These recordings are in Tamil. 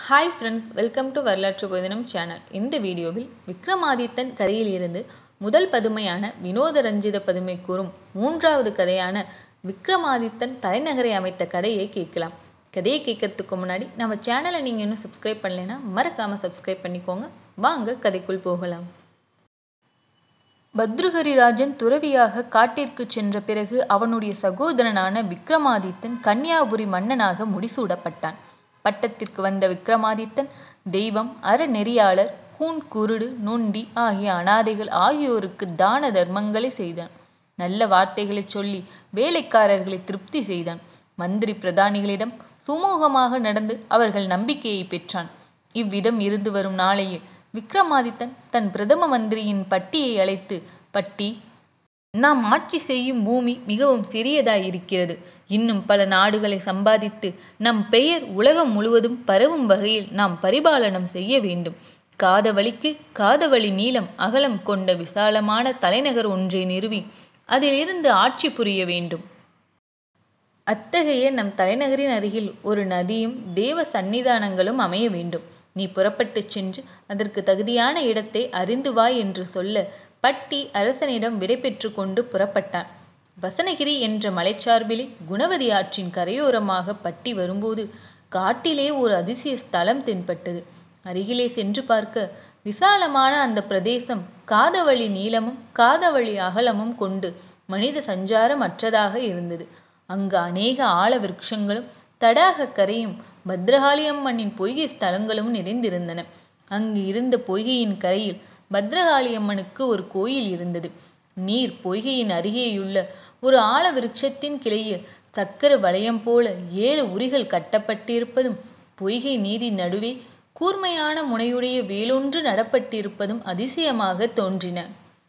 ஹாய் ஃப்ரெண்ட்ஸ் வெல்கம் டு வரலாற்று போதினம் சேனல் இந்த வீடியோவில் விக்ரமாதித்தன் கதையில் இருந்து முதல் பதுமையான வினோத ரஞ்சித பதுமை கூறும் மூன்றாவது கதையான விக்ரமாதித்தன் தலைநகரை அமைத்த கதையை கேட்கலாம் கதையை கேட்கறதுக்கு முன்னாடி நம்ம சேனலை நீங்கள் இன்னும் சப்ஸ்கிரைப் பண்ணலைன்னா மறக்காமல் சப்ஸ்கிரைப் பண்ணிக்கோங்க வாங்க கதைக்குள் போகலாம் பத்ருகரிராஜன் துறவியாக காட்டிற்கு சென்ற பிறகு அவனுடைய சகோதரனான விக்ரமாதித்தன் கன்னியாபுரி மன்னனாக முடிசூடப்பட்டான் பட்டத்திற்கு வந்த விக்ரமாதித்தன் தெய்வம் அறநெறியாளர் கூன் குருடு நொண்டி ஆகிய அனாதைகள் ஆகியோருக்கு தான தர்மங்களை செய்தான் நல்ல வார்த்தைகளை சொல்லி வேலைக்காரர்களை திருப்தி செய்தான் மந்திரி பிரதானிகளிடம் சுமூகமாக நடந்து அவர்கள் நம்பிக்கையை பெற்றான் இவ்விதம் இருந்து வரும் நாளையில் விக்ரமாதித்தன் தன் பிரதம மந்திரியின் பட்டியை அழைத்து பட்டி நாம் ஆட்சி செய்யும் பூமி மிகவும் சிறியதாய் இருக்கிறது இன்னும் பல நாடுகளை சம்பாதித்து நம் பெயர் உலகம் முழுவதும் பரவும் வகையில் நாம் பரிபாலனம் செய்ய வேண்டும் காதவழிக்கு காதவழி நீளம் அகலம் கொண்ட விசாலமான தலைநகர் ஒன்றை நிறுவி அதிலிருந்து ஆட்சி புரிய வேண்டும் அத்தகைய நம் தலைநகரின் அருகில் ஒரு நதியும் தேவ சந்நிதானங்களும் அமைய வேண்டும் நீ புறப்பட்டுச் சென்று அதற்கு தகுதியான இடத்தை அறிந்து வா என்று சொல்ல பட்டி அரசனிடம் விடைபெற்று கொண்டு புறப்பட்டான் வசனகிரி என்ற மலைச்சார்பிலே குணவதி ஆற்றின் கரையோரமாக பட்டி வரும்போது காட்டிலே ஒரு அதிசய ஸ்தலம் தென்பட்டது அருகிலே சென்று பார்க்க விசாலமான அந்த பிரதேசம் காதவழி நீளமும் காதவழி அகலமும் கொண்டு மனித சஞ்சாரம் அற்றதாக இருந்தது அங்கு அநேக ஆழ விருட்சங்களும் தடாக கரையும் பத்ரகாளி அம்மனின் பொய்கை ஸ்தலங்களும் நிறைந்திருந்தன அங்கு இருந்த பொய்கையின் கரையில் பத்ரகாளி அம்மனுக்கு ஒரு கோயில் இருந்தது நீர் பொய்கையின் அருகேயுள்ள ஒரு ஆழ விருட்சத்தின் கிளையில் சக்கர வளையம் போல ஏழு உரிகள் கட்டப்பட்டிருப்பதும் பொய்கை நீரின் நடுவே கூர்மையான முனையுடைய வேலொன்று நடப்பட்டிருப்பதும் அதிசயமாக தோன்றின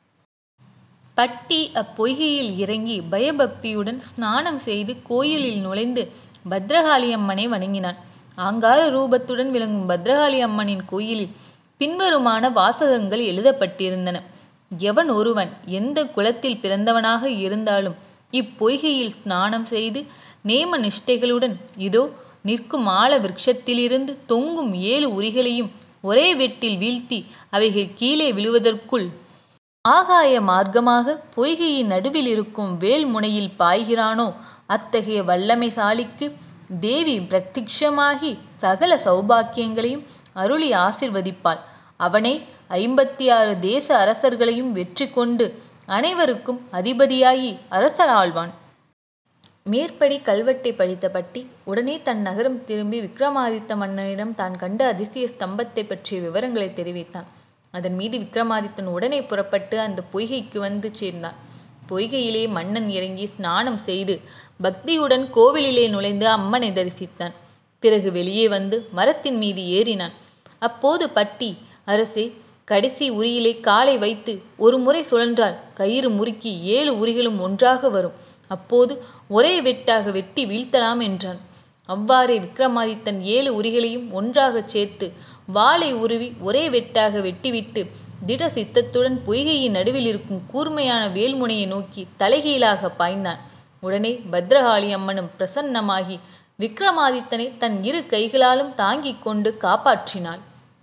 பட்டி அப்பொய்கையில் இறங்கி பயபக்தியுடன் ஸ்நானம் செய்து கோயிலில் நுழைந்து பத்ரகாளி அம்மனை வணங்கினான் ஆங்கார ரூபத்துடன் விளங்கும் பத்ரகாளி அம்மனின் கோயிலில் பின்வருமான வாசகங்கள் எழுதப்பட்டிருந்தன எவன் ஒருவன் எந்த குலத்தில் பிறந்தவனாக இருந்தாலும் இப்பொய்கையில் ஸ்நானம் செய்து நேம நிஷ்டைகளுடன் இதோ நிற்கும் ஆழ விருட்சத்திலிருந்து தொங்கும் ஏழு உரிகளையும் ஒரே வெட்டில் வீழ்த்தி அவைகள் கீழே விழுவதற்குள் ஆகாய மார்க்கமாக பொய்கையின் நடுவில் இருக்கும் வேல் முனையில் பாய்கிறானோ அத்தகைய வல்லமைசாலிக்கு தேவி பிரத்யட்சமாகி சகல சௌபாக்கியங்களையும் அருளி ஆசிர்வதிப்பாள் அவனே ஐம்பத்தி ஆறு தேச அரசர்களையும் வெற்றி கொண்டு அனைவருக்கும் அதிபதியாகி அரசராழ்வான் மேற்படி கல்வெட்டை படித்த பட்டி உடனே தன் நகரம் திரும்பி விக்ரமாதித்த மன்னனிடம் தான் கண்ட அதிசய ஸ்தம்பத்தை பற்றிய விவரங்களை தெரிவித்தான் அதன் மீது விக்ரமாதித்தன் உடனே புறப்பட்டு அந்த பொய்கைக்கு வந்து சேர்ந்தான் பொய்கையிலே மன்னன் இறங்கி ஸ்நானம் செய்து பக்தியுடன் கோவிலிலே நுழைந்து அம்மனை தரிசித்தான் பிறகு வெளியே வந்து மரத்தின் மீது ஏறினான் அப்போது பட்டி அரசே கடைசி உரியிலே காலை வைத்து ஒரு முறை சுழன்றால் கயிறு முறுக்கி ஏழு உரிகளும் ஒன்றாக வரும் அப்போது ஒரே வெட்டாக வெட்டி வீழ்த்தலாம் என்றான் அவ்வாறே விக்ரமாதித்தன் ஏழு உரிகளையும் ஒன்றாகச் சேர்த்து வாளை உருவி ஒரே வெட்டாக வெட்டிவிட்டு திட சித்தத்துடன் பொய்கையின் நடுவில் இருக்கும் கூர்மையான வேல்முனையை நோக்கி தலைகீழாக பாய்ந்தான் உடனே பத்ரகாளி அம்மனும் பிரசன்னமாகி விக்ரமாதித்தனை தன் இரு கைகளாலும் தாங்கிக் கொண்டு காப்பாற்றினாள்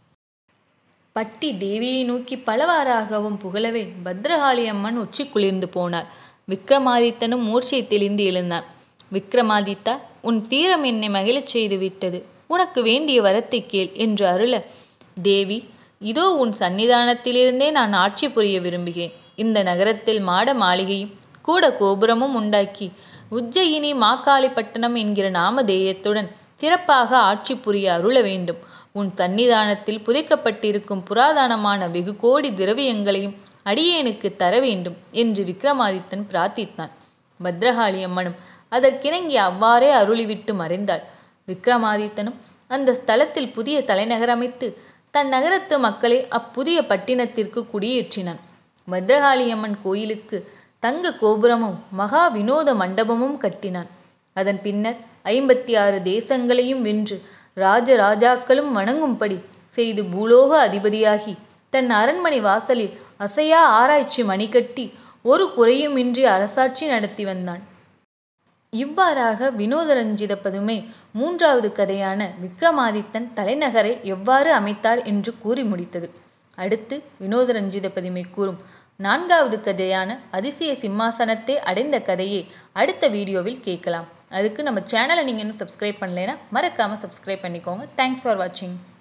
பட்டி தேவியை நோக்கி பலவாறாகவும் புகழவே பத்ரகாளி அம்மன் உச்சி குளிர்ந்து போனார் விக்ரமாதித்தனும் மூர்ச்சை தெளிந்து எழுந்தான் விக்ரமாதித்தா உன் தீரம் என்னை மகிழச் செய்து விட்டது உனக்கு வேண்டிய வரத்தை கேள் என்று அருள தேவி இதோ உன் சன்னிதானத்திலிருந்தே நான் ஆட்சி புரிய விரும்புகிறேன் இந்த நகரத்தில் மாட மாளிகையும் கூட கோபுரமும் உண்டாக்கி உஜ்ஜயினி மாக்காளிப்பட்டினம் என்கிற நாமதேயத்துடன் சிறப்பாக ஆட்சி புரிய அருள வேண்டும் உன் சன்னிதானத்தில் புதைக்கப்பட்டிருக்கும் புராதனமான வெகு கோடி திரவியங்களையும் அடியேனுக்கு தர வேண்டும் என்று விக்ரமாதித்தன் பிரார்த்தித்தான் பத்ரகாளி அம்மனும் அதற்கிணங்கி அவ்வாறே அருளிவிட்டு மறைந்தாள் விக்ரமாதித்தனும் அந்த ஸ்தலத்தில் புதிய தலைநகர் அமைத்து தன் நகரத்து மக்களை அப்புதிய பட்டினத்திற்கு குடியேற்றினான் பத்ரகாளியம்மன் கோயிலுக்கு தங்க கோபுரமும் மகா வினோத மண்டபமும் கட்டினான் அதன் பின்னர் ஐம்பத்தி ஆறு தேசங்களையும் வென்று ராஜராஜாக்களும் வணங்கும்படி செய்து பூலோக அதிபதியாகி தன் அரண்மனை வாசலில் அசையா ஆராய்ச்சி மணி கட்டி ஒரு குறையுமின்றி அரசாட்சி நடத்தி வந்தான் இவ்வாறாக வினோதரஞ்சித பதுமை மூன்றாவது கதையான விக்ரமாதித்தன் தலைநகரை எவ்வாறு அமைத்தார் என்று கூறி முடித்தது அடுத்து வினோதரஞ்சித பதுமை கூறும் நான்காவது கதையான அதிசய சிம்மாசனத்தை அடைந்த கதையை அடுத்த வீடியோவில் கேட்கலாம் அதுக்கு நம்ம சேனலை நீங்கள் இன்னும் சப்ஸ்கிரைப் பண்ணலைன்னா மறக்காமல் சப்ஸ்கிரைப் பண்ணிக்கோங்க தேங்க்ஸ் ஃபார் வாட்சிங்